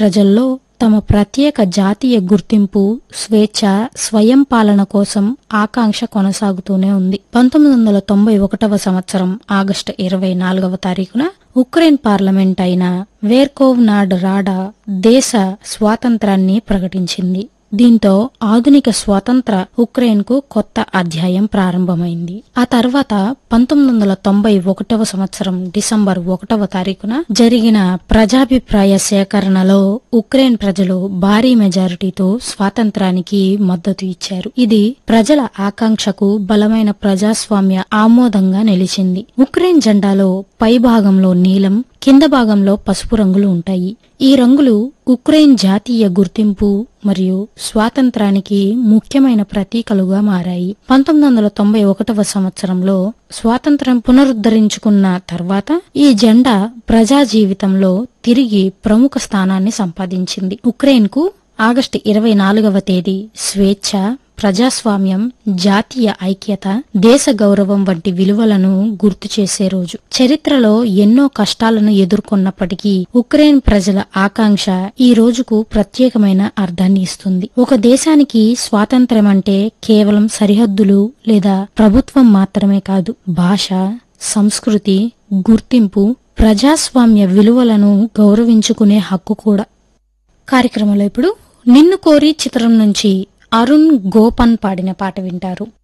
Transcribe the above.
ప్రజల్లో తమ ప్రత్యేక జాతీయ గుర్తింపు స్వేచ్ఛ స్వయం పాలన కోసం ఆకాంక్ష కొనసాగుతూనే ఉంది పంతొమ్మిది వందల తొంభై ఒకటవ సంవత్సరం ఆగస్టు ఇరవై నాలుగవ తారీఖున ఉక్రెయిన్ పార్లమెంట్ అయిన వేర్కోవ్ నాడ్ రాడా దేశ స్వాతంత్రాన్ని ప్రకటించింది దీంతో ఆధునిక స్వాతంత్ర ఉక్రెయిన్ కు కొత్త అధ్యాయం ప్రారంభమైంది ఆ తర్వాత పంతొమ్మిది వందల తొంభై ఒకటవ సంవత్సరం డిసెంబర్ ఒకటవ తారీఖున జరిగిన ప్రజాభిప్రాయ సేకరణలో ఉక్రెయిన్ ప్రజలు భారీ మెజారిటీతో స్వాతంత్రానికి మద్దతు ఇచ్చారు ఇది ప్రజల ఆకాంక్షకు బలమైన ప్రజాస్వామ్య ఆమోదంగా నిలిచింది ఉక్రెయిన్ జెండాలో పై భాగంలో నీలం కింద భాగంలో పసుపు రంగులు ఉంటాయి ఈ రంగులు ఉక్రెయిన్ జాతీయ గుర్తింపు మరియు స్వాతంత్రానికి ముఖ్యమైన ప్రతీకలుగా మారాయి పంతొమ్మిది వందల తొంభై ఒకటవ సంవత్సరంలో స్వాతంత్రం పునరుద్ధరించుకున్న తర్వాత ఈ జెండా ప్రజా జీవితంలో తిరిగి ప్రముఖ స్థానాన్ని సంపాదించింది ఉక్రెయిన్ కు ఆగస్టు ఇరవై నాలుగవ తేదీ స్వేచ్ఛ ప్రజాస్వామ్యం జాతీయ ఐక్యత దేశ గౌరవం వంటి విలువలను గుర్తు చేసే రోజు చరిత్రలో ఎన్నో కష్టాలను ఎదుర్కొన్నప్పటికీ ఉక్రెయిన్ ప్రజల ఆకాంక్ష ఈ రోజుకు ప్రత్యేకమైన అర్థాన్ని ఇస్తుంది ఒక దేశానికి స్వాతంత్ర్యం అంటే కేవలం సరిహద్దులు లేదా ప్రభుత్వం మాత్రమే కాదు భాష సంస్కృతి గుర్తింపు ప్రజాస్వామ్య విలువలను గౌరవించుకునే హక్కు కూడా కార్యక్రమంలో ఇప్పుడు నిన్ను కోరి చిత్రం నుంచి అరుణ్ గోపన్ పాడిన పాట వింటారు